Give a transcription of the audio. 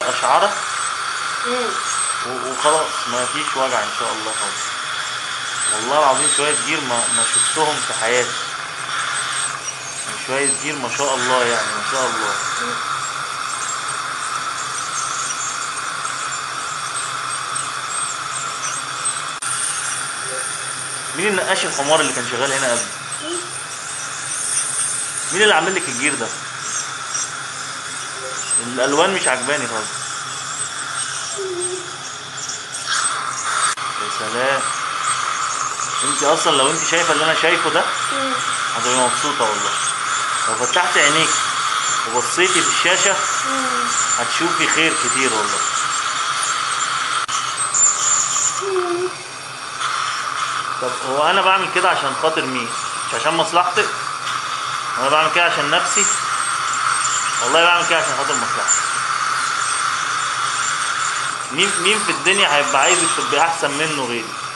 اشعره مم. و- وخلاص ما فيش وجع ان شاء الله خالص والله العظيم شويه جير ما, ما شفتهم في حياتي شويه جير ما شاء الله يعني ما شاء الله مين النقاش الحمار اللي كان شغال هنا قبل مين اللي عامل لك الجير ده الالوان مش عجباني خالص يا سلام انت اصلا لو انت شايفه اللي انا شايفه ده مم. هتبقي مبسوطه والله لو فتحت عينيك وبصيتي في الشاشه مم. هتشوفي خير كتير والله طب هو انا بعمل كده عشان خاطر مين مش عشان مصلحتك انا بعمل كده عشان نفسي والله بعمل كده عشان خاطر مصلحتك مين مين في الدنيا هيبقى عايزك تبقي احسن منه غيري